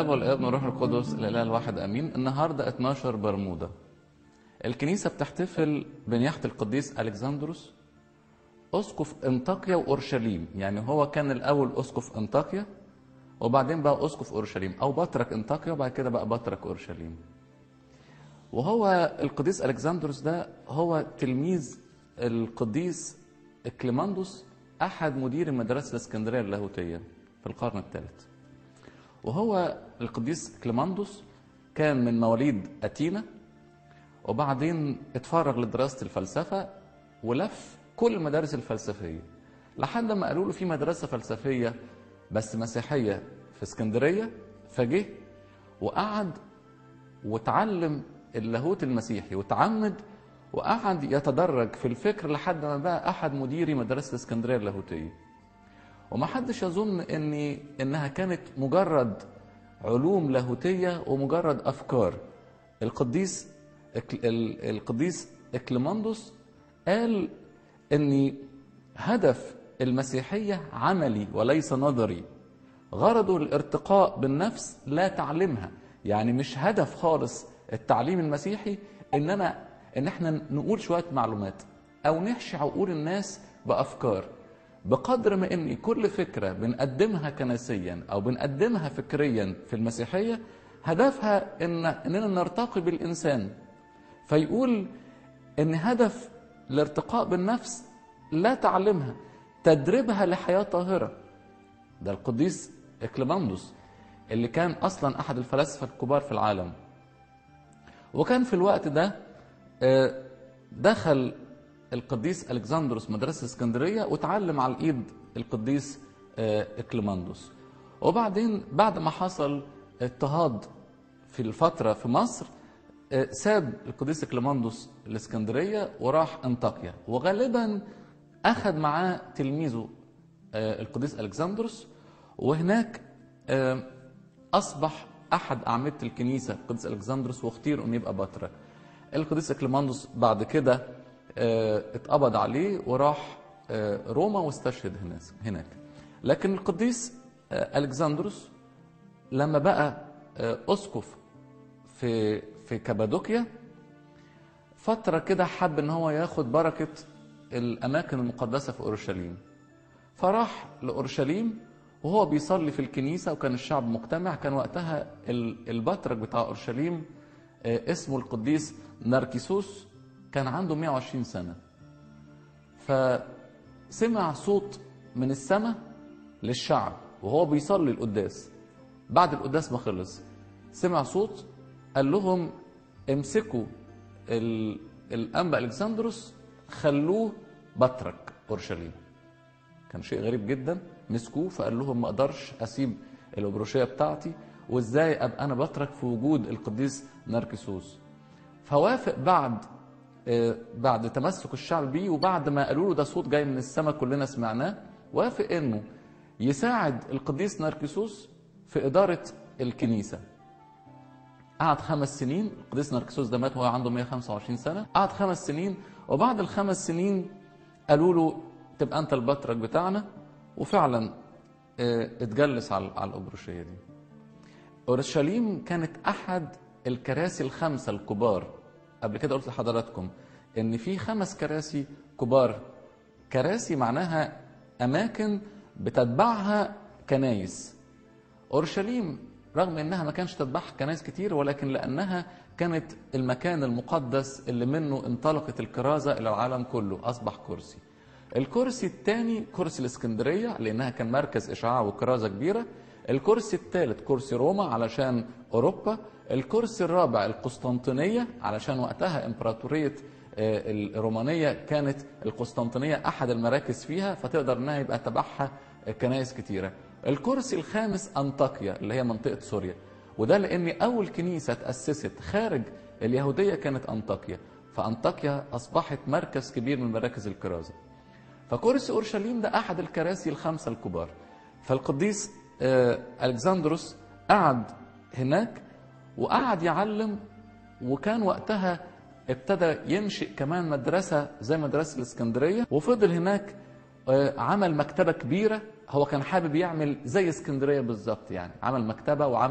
والابن والروح القدس الاله الواحد امين النهارده 12 برمودا الكنيسه بتحتفل بنياحه القديس الكسندروس اسقف انطاكيا واورشليم يعني هو كان الاول اسقف انطاكيا وبعدين بقى اسقف اورشليم او بطرك انطاكيا وبعد كده بقى بطرك اورشليم وهو القديس الكسندروس ده هو تلميذ القديس كليماندوس احد مدير مدرسه الاسكندريه اللاهوتيه في القرن الثالث وهو القديس كليماندوس كان من مواليد أتينا وبعدين اتفرغ لدراسة الفلسفة ولف كل المدارس الفلسفية لحد ما قالوا له في مدرسة فلسفية بس مسيحية في اسكندرية فجه وقعد وتعلم اللاهوت المسيحي وتعمد وقعد يتدرج في الفكر لحد ما بقى أحد مديري مدرسة اسكندرية اللاهوتية وما حدش يظن ان انها كانت مجرد علوم لاهوتيه ومجرد افكار القديس القديس اكليماندوس قال ان هدف المسيحيه عملي وليس نظري غرضه الارتقاء بالنفس لا تعليمها يعني مش هدف خالص التعليم المسيحي ان انا ان احنا نقول شويه معلومات او نحشي عقول الناس بافكار بقدر ما ان كل فكره بنقدمها كنسيا او بنقدمها فكريا في المسيحيه هدفها ان اننا نرتقي بالانسان فيقول ان هدف الارتقاء بالنفس لا تعلمها تدريبها لحياه طاهره ده القديس اكليماندوس اللي كان اصلا احد الفلاسفه الكبار في العالم وكان في الوقت ده دخل القديس الكسندروس مدرسه اسكندريه وتعلم على الايد القديس اكليماندوس وبعدين بعد ما حصل اضطهاد في الفتره في مصر ساب القديس اكليماندوس الاسكندريه وراح انطاكيا وغالبا اخذ معاه تلميذه القديس الكسندروس وهناك اصبح احد اعمده الكنيسه القديس الكسندروس واختير انه يبقى بطرك القديس اكليماندوس بعد كده اتقبض عليه وراح روما واستشهد هناك لكن القديس الكسندروس لما بقى اسقف في في كابادوكيا فتره كده حب ان هو ياخد بركه الاماكن المقدسه في اورشليم فراح لاورشليم وهو بيصلي في الكنيسه وكان الشعب مجتمع كان وقتها البطرك بتاع اورشليم اسمه القديس ناركيسوس كان عنده 120 سنة فسمع صوت من السماء للشعب وهو بيصلي القداس بعد القداس ما خلص سمع صوت قال لهم امسكوا الأنبا الكسندروس خلوه بطرك أورشليم كان شيء غريب جدا مسكوه فقال لهم ما اقدرش اسيب الابروشيه بتاعتي وازاي ابقى انا بطرك في وجود القديس ناركسوس فوافق بعد بعد تمسك الشعب بيه وبعد ما قالوا له ده صوت جاي من السماء كلنا سمعناه وافق انه يساعد القديس ناركسوس في اداره الكنيسه قعد خمس سنين القديس ناركسوس ده مات وهو عنده 125 سنه قعد خمس سنين وبعد الخمس سنين قالوا له تبقى انت البطرك بتاعنا وفعلا اتجلس على على الابروشيه دي اورشليم كانت احد الكراسي الخمسه الكبار قبل كده قلت لحضراتكم ان في خمس كراسي كبار كراسي معناها اماكن بتتبعها كنايس اورشليم رغم انها ما كانش تتبعها كنايس كتير ولكن لانها كانت المكان المقدس اللي منه انطلقت الكرازه الى العالم كله اصبح كرسي الكرسي الثاني كرسي الاسكندريه لانها كان مركز اشعاع وكرازه كبيره الكرسي الثالث كرسي روما علشان اوروبا الكرسي الرابع القسطنطينيه علشان وقتها امبراطوريه الرومانيه كانت القسطنطينيه احد المراكز فيها فتقدر انها يبقى تبعها كنائس كتيره الكرسي الخامس انطاكيا اللي هي منطقه سوريا وده لان اول كنيسه تاسست خارج اليهوديه كانت انطاكيا فانطاكيا اصبحت مركز كبير من مراكز الكرازه فكرسي اورشليم ده احد الكراسي الخمسه الكبار فالقديس الكسندروس قعد هناك وقعد يعلم وكان وقتها ابتدى ينشئ كمان مدرسه زي مدرسه الاسكندريه وفضل هناك عمل مكتبه كبيره هو كان حابب يعمل زي اسكندريه بالظبط يعني عمل مكتبه وعمل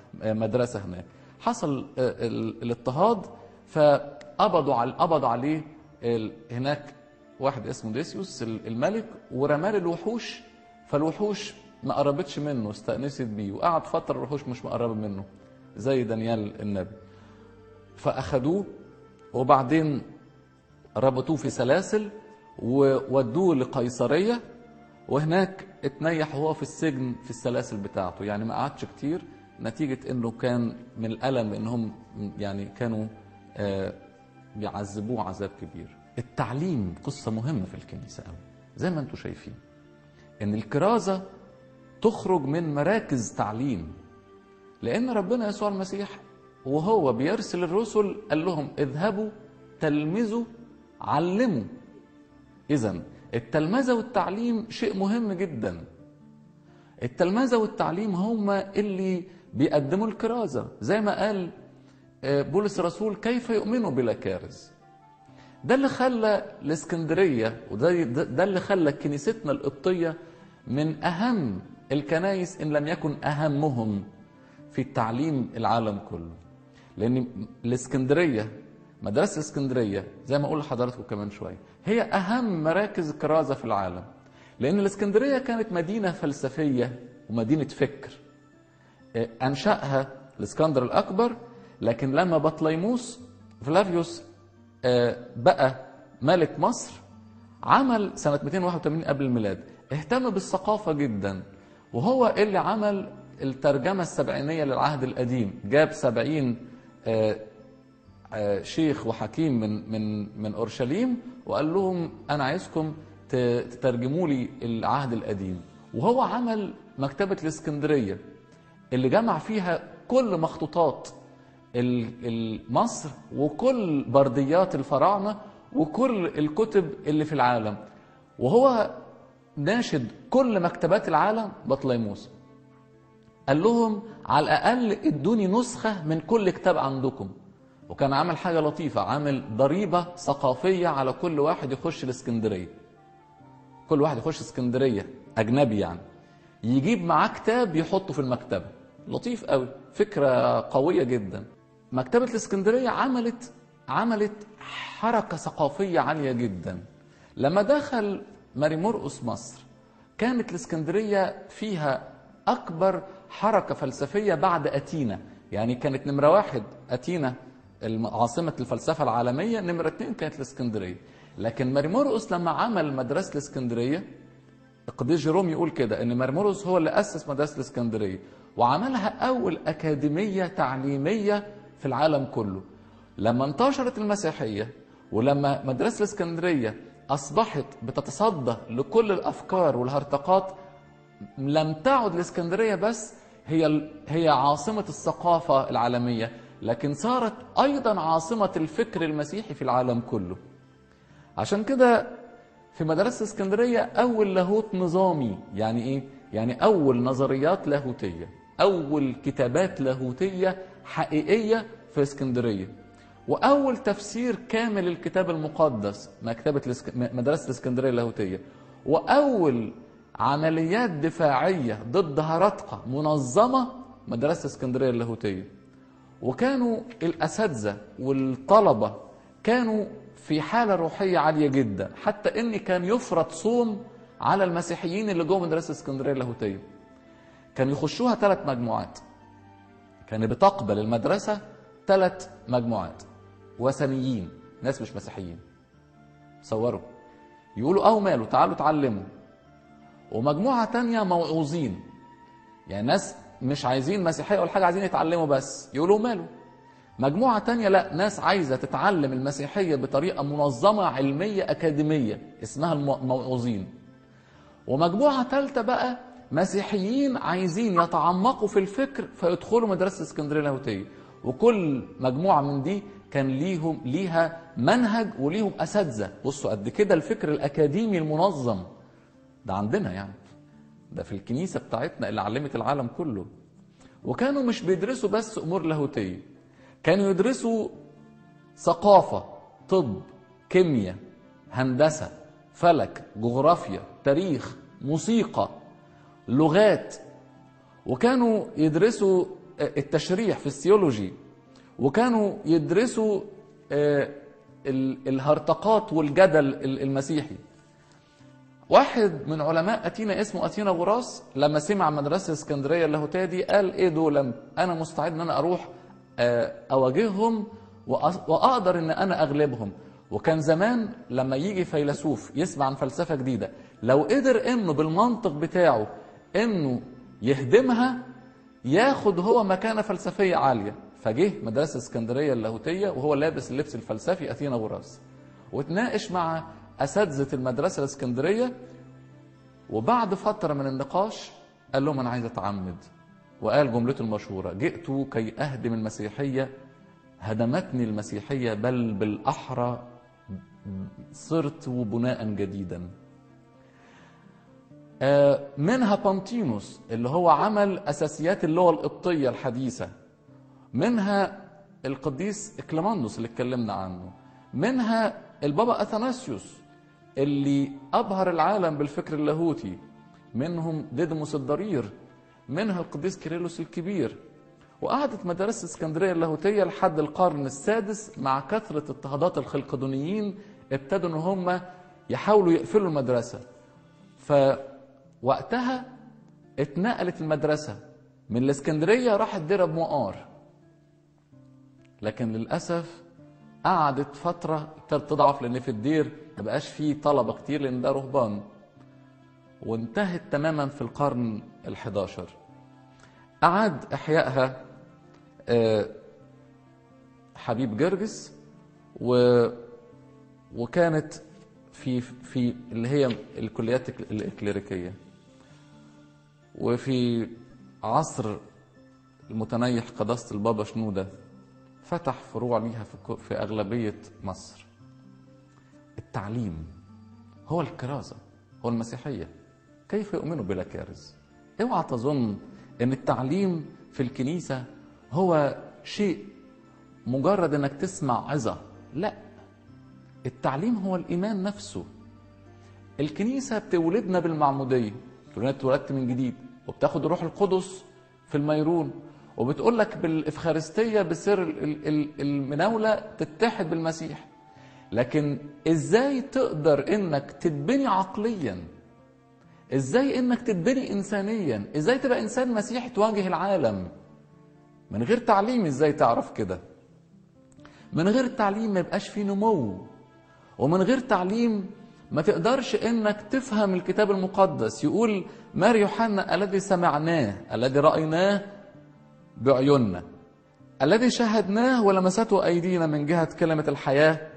مدرسة هناك حصل الاضطهاد فقبضوا على قبضوا عليه هناك واحد اسمه ديسيوس الملك ورماه الوحوش فالوحوش ما قربتش منه استأنست بيه وقعد فترة الوحوش مش مقربة منه زي دانيال النبي فأخدوه وبعدين ربطوه في سلاسل وودوه لقيصرية وهناك اتنيح وهو في السجن في السلاسل بتاعته يعني ما قعدش كتير نتيجة انه كان من الألم انهم يعني كانوا آه بيعذبوه عذاب كبير التعليم قصة مهمة في الكنيسة قوي زي ما انتم شايفين ان الكرازة تخرج من مراكز تعليم لان ربنا يسوع المسيح وهو بيرسل الرسل قال لهم اذهبوا تلمذوا علموا اذا التلمذة والتعليم شيء مهم جدا التلمذة والتعليم هما اللي بيقدموا الكرازة زي ما قال بولس الرسول كيف يؤمنوا بلا كارز ده اللي خلى الاسكندرية وده ده اللي خلى كنيستنا القبطية من أهم الكنايس إن لم يكن أهمهم في تعليم العالم كله لأن الاسكندرية مدرسة الاسكندرية زي ما أقول لحضراتكم كمان شوية هي أهم مراكز الكرازة في العالم لأن الاسكندرية كانت مدينة فلسفية ومدينة فكر أنشأها الاسكندر الأكبر لكن لما بطليموس فلافيوس بقى ملك مصر عمل سنة 281 قبل الميلاد اهتم بالثقافة جدا وهو اللي عمل الترجمة السبعينية للعهد القديم جاب سبعين شيخ وحكيم من من من اورشليم وقال لهم انا عايزكم تترجموا لي العهد القديم وهو عمل مكتبه الاسكندريه اللي جمع فيها كل مخطوطات مصر وكل برديات الفراعنه وكل الكتب اللي في العالم وهو ناشد كل مكتبات العالم بطليموس قال لهم على الاقل ادوني نسخه من كل كتاب عندكم وكان عامل حاجة لطيفة عامل ضريبة ثقافية على كل واحد يخش الاسكندرية كل واحد يخش اسكندرية أجنبي يعني يجيب معاه كتاب يحطه في المكتبة لطيف قوي فكرة قوية جدا مكتبة الاسكندرية عملت عملت حركة ثقافية عالية جدا لما دخل ماري مرقس مصر كانت الاسكندرية فيها أكبر حركة فلسفية بعد أتينا يعني كانت نمرة واحد أتينا عاصمة الفلسفة العالمية نمرة اتنين كانت الاسكندرية لكن ماري مرقس لما عمل مدرسة الاسكندرية القديس جيروم يقول كده ان ماري مرقس هو اللي أسس مدرسة الاسكندرية وعملها أول أكاديمية تعليمية في العالم كله لما انتشرت المسيحية ولما مدرسة الاسكندرية أصبحت بتتصدى لكل الأفكار والهرطقات لم تعد الاسكندرية بس هي هي عاصمة الثقافة العالمية لكن صارت ايضا عاصمه الفكر المسيحي في العالم كله عشان كده في مدرسه اسكندريه اول لاهوت نظامي يعني ايه يعني اول نظريات لاهوتيه اول كتابات لاهوتيه حقيقيه في اسكندريه واول تفسير كامل للكتاب المقدس مكتبه الاسك... مدرسه الاسكندريه اللاهوتيه واول عمليات دفاعيه ضد هرطقه منظمه مدرسه اسكندريه اللاهوتيه وكانوا الاساتذه والطلبه كانوا في حاله روحيه عاليه جدا حتى ان كان يفرض صوم على المسيحيين اللي جوه مدرسه اسكندريه اللاهوتيه كان يخشوها ثلاث مجموعات كان بتقبل المدرسه ثلاث مجموعات وثنيين ناس مش مسيحيين صوروا يقولوا اه ماله تعالوا اتعلموا ومجموعه تانية موعوظين يعني ناس مش عايزين مسيحية ولا حاجة عايزين يتعلموا بس يقولوا ماله مجموعة تانية لا ناس عايزة تتعلم المسيحية بطريقة منظمة علمية أكاديمية اسمها الموعوظين ومجموعة ثالثة بقى مسيحيين عايزين يتعمقوا في الفكر فيدخلوا مدرسة اسكندرية اللاهوتية وكل مجموعة من دي كان ليهم ليها منهج وليهم أساتذة بصوا قد كده الفكر الأكاديمي المنظم ده عندنا يعني ده في الكنيسة بتاعتنا اللي علمت العالم كله وكانوا مش بيدرسوا بس أمور لاهوتية كانوا يدرسوا ثقافة طب كيمياء هندسة فلك جغرافيا تاريخ موسيقى لغات وكانوا يدرسوا التشريح في السيولوجي وكانوا يدرسوا آه، ال- الهرطقات والجدل ال- المسيحي واحد من علماء أتينا اسمه أتينا غراس لما سمع مدرسة اسكندرية اللاهوتية دي قال إيه دول أنا مستعد إن أنا أروح آه، أواجههم وأ- وأقدر إن أنا أغلبهم وكان زمان لما يجي فيلسوف يسمع عن فلسفة جديدة لو قدر إنه بالمنطق بتاعه إنه يهدمها ياخد هو مكانة فلسفية عالية فجه مدرسة اسكندرية اللاهوتية وهو لابس اللبس الفلسفي أتينا غراس وتناقش مع أساتذة المدرسة الاسكندرية وبعد فترة من النقاش قال لهم أنا عايز أتعمد وقال جملته المشهورة جئت كي أهدم المسيحية هدمتني المسيحية بل بالأحرى صرت بناء جديدا آه، منها بانتينوس اللي هو عمل أساسيات اللغة القبطية الحديثة منها القديس إكليماندوس اللي اتكلمنا عنه منها البابا أثناسيوس اللي أبهر العالم بالفكر اللاهوتي منهم ديدموس الضرير منها القديس كيرلس الكبير وقعدت مدارس اسكندرية اللاهوتية لحد القرن السادس مع كثرة اضطهادات الخلقدونيين ابتدوا ان هم يحاولوا يقفلوا المدرسة فوقتها اتنقلت المدرسة من الاسكندرية راحت دير ابو مقار لكن للأسف قعدت فترة ابتدت تضعف لأن في الدير ما بقاش فيه طلبة كتير لأن ده رهبان وانتهت تماما في القرن الحداشر أعاد إحيائها آه، حبيب جرجس و وكانت في في اللي هي الكليات الإكليريكية وفي عصر المتنيح قداسة البابا شنودة فتح فروع ليها في كو- في أغلبية مصر التعليم هو الكرازة هو المسيحية كيف يؤمنوا بلا كارز اوعى تظن ان التعليم في الكنيسة هو شيء مجرد انك تسمع عظة لا التعليم هو الايمان نفسه الكنيسة بتولدنا بالمعمودية تقول لنا اتولدت من جديد وبتاخد روح القدس في الميرون وبتقول لك بالإفخارستية بسر ال- ال- المناولة تتحد بالمسيح لكن ازاي تقدر انك تتبني عقليا ازاي انك تتبني انسانيا ازاي تبقى انسان مسيحي تواجه العالم من غير تعليم ازاي تعرف كده من غير تعليم ما يبقاش فيه نمو ومن غير تعليم ما تقدرش انك تفهم الكتاب المقدس يقول مار يوحنا الذي سمعناه الذي رايناه بعيوننا الذي شاهدناه ولمسته ايدينا من جهه كلمه الحياه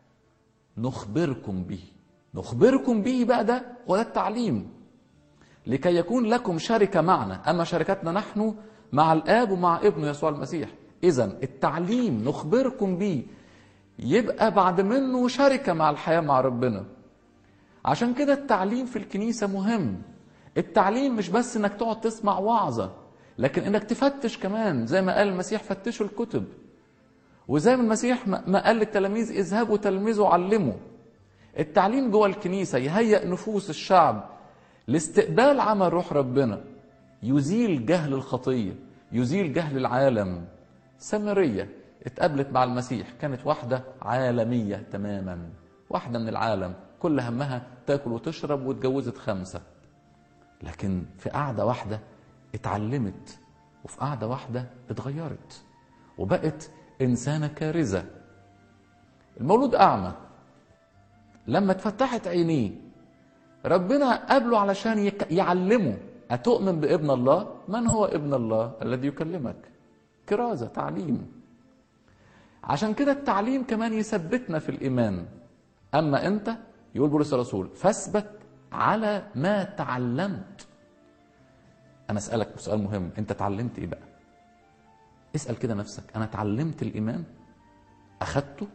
نخبركم به نخبركم به بقى ده وده التعليم لكي يكون لكم شركه معنا اما شركتنا نحن مع الاب ومع ابنه يسوع المسيح اذا التعليم نخبركم به يبقى بعد منه شركه مع الحياه مع ربنا عشان كده التعليم في الكنيسه مهم التعليم مش بس انك تقعد تسمع وعظه لكن انك تفتش كمان زي ما قال المسيح فتشوا الكتب وزي ما المسيح ما ما قال للتلاميذ اذهبوا تلمذوا علموا التعليم جوه الكنيسه يهيئ نفوس الشعب لاستقبال عمل روح ربنا يزيل جهل الخطيه يزيل جهل العالم سامريه اتقابلت مع المسيح كانت واحده عالميه تماما واحده من العالم كل همها تاكل وتشرب واتجوزت خمسه لكن في قعده واحده اتعلمت وفي قعده واحده اتغيرت وبقت انسانه كارزه المولود اعمى لما اتفتحت عينيه ربنا قابله علشان يك- يعلمه أتؤمن بابن الله؟ من هو ابن الله الذي يكلمك؟ كرازة تعليم عشان كده التعليم كمان يثبتنا في الإيمان أما أنت يقول بولس الرسول فاثبت على ما تعلمت أنا أسألك سؤال مهم أنت اتعلمت إيه بقى؟ اسأل كده نفسك أنا اتعلمت الإيمان؟ أخدته؟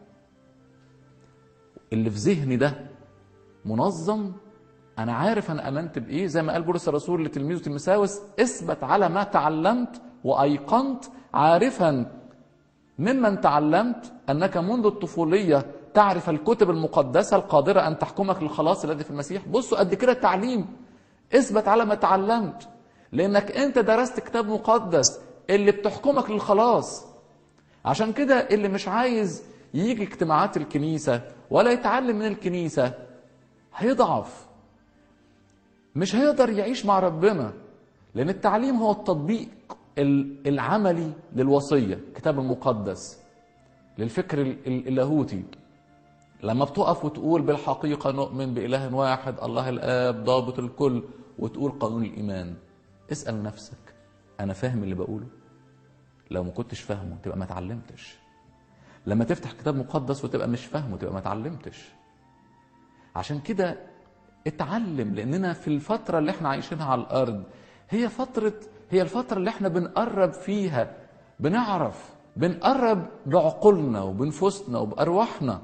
اللي في ذهني ده منظم انا عارف انا امنت بايه زي ما قال بولس الرسول لتلميذه تيموثاوس اثبت على ما تعلمت وايقنت عارفا ممن تعلمت انك منذ الطفوليه تعرف الكتب المقدسه القادره ان تحكمك للخلاص الذي في المسيح بصوا قد كده التعليم اثبت على ما تعلمت لانك انت درست كتاب مقدس اللي بتحكمك للخلاص عشان كده اللي مش عايز يجي اجتماعات الكنيسة ولا يتعلم من الكنيسة هيضعف مش هيقدر يعيش مع ربنا لأن التعليم هو التطبيق العملي للوصية الكتاب المقدس للفكر اللاهوتي لما بتقف وتقول بالحقيقة نؤمن بإله واحد الله الآب ضابط الكل وتقول قانون الإيمان اسأل نفسك أنا فاهم اللي بقوله لو ما كنتش فاهمه تبقى ما اتعلمتش لما تفتح كتاب مقدس وتبقى مش فاهمه تبقى ما اتعلمتش عشان كده اتعلم لاننا في الفترة اللي احنا عايشينها على الارض هي فترة هي الفترة اللي احنا بنقرب فيها بنعرف بنقرب بعقولنا وبنفوسنا وبأرواحنا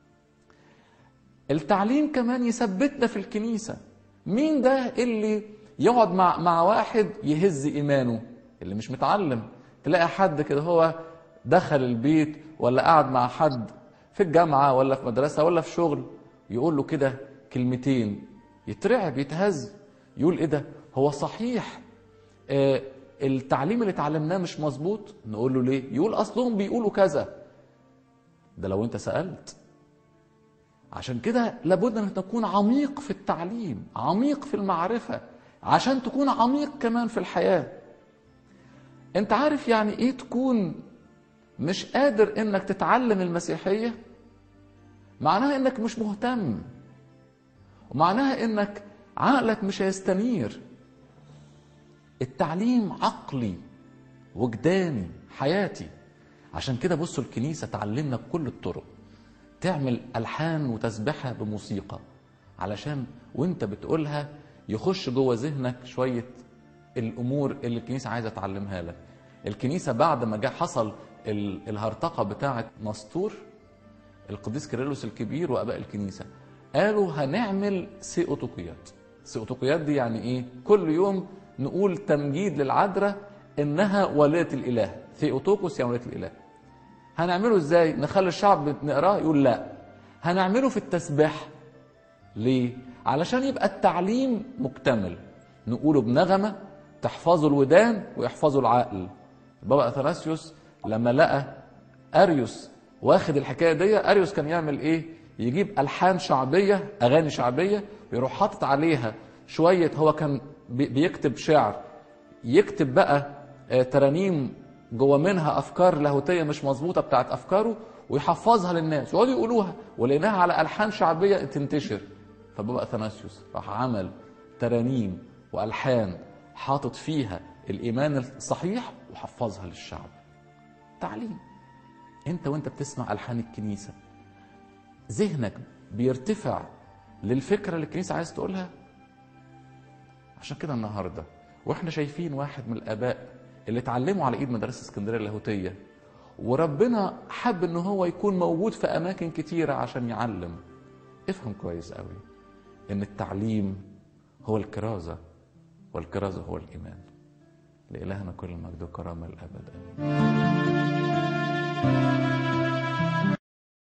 التعليم كمان يثبتنا في الكنيسة مين ده اللي يقعد مع مع واحد يهز ايمانه اللي مش متعلم تلاقي حد كده هو دخل البيت ولا قعد مع حد في الجامعة ولا في مدرسة ولا في شغل يقول له كده كلمتين يترعب يتهز يقول ايه ده هو صحيح آه التعليم اللي اتعلمناه مش مظبوط نقول له ليه يقول اصلهم بيقولوا كذا ده لو انت سألت عشان كده لابد ان تكون عميق في التعليم عميق في المعرفة عشان تكون عميق كمان في الحياة انت عارف يعني ايه تكون مش قادر انك تتعلم المسيحية معناها انك مش مهتم ومعناها انك عقلك مش هيستنير التعليم عقلي وجداني حياتي عشان كده بصوا الكنيسة تعلمنا بكل الطرق تعمل ألحان وتسبحة بموسيقى علشان وانت بتقولها يخش جوه ذهنك شوية الأمور اللي الكنيسة عايزة تعلمها لك الكنيسة بعد ما جاء حصل الهرطقة بتاعة نسطور القديس كيرلس الكبير واباء الكنيسه قالوا هنعمل سيئوتوقيات سيئوتوقيات دي يعني ايه كل يوم نقول تمجيد للعذراء انها والده الاله ثيوتوكوس يعني والده الاله هنعمله ازاي نخلي الشعب نقراه يقول لا هنعمله في التسبيح ليه علشان يبقى التعليم مكتمل نقوله بنغمه تحفظوا الودان ويحفظوا العقل بابا اثناسيوس لما لقى اريوس واخد الحكايه دي اريوس كان يعمل ايه يجيب الحان شعبيه اغاني شعبيه ويروح حاطط عليها شويه هو كان بيكتب شعر يكتب بقى ترانيم جوه منها افكار لاهوتيه مش مظبوطه بتاعت افكاره ويحفظها للناس ويقعدوا يقولوها ولقيناها على الحان شعبيه تنتشر فبابا اثناسيوس راح عمل ترانيم والحان حاطط فيها الايمان الصحيح وحفظها للشعب تعليم انت وانت بتسمع الحان الكنيسه ذهنك بيرتفع للفكره اللي الكنيسه عايز تقولها عشان كده النهارده واحنا شايفين واحد من الاباء اللي اتعلموا على ايد مدرسه اسكندريه اللاهوتيه وربنا حب ان هو يكون موجود في اماكن كتيره عشان يعلم افهم كويس قوي ان التعليم هو الكرازه والكرازه هو الايمان لالهنا كل المجد والكرامه الابد امين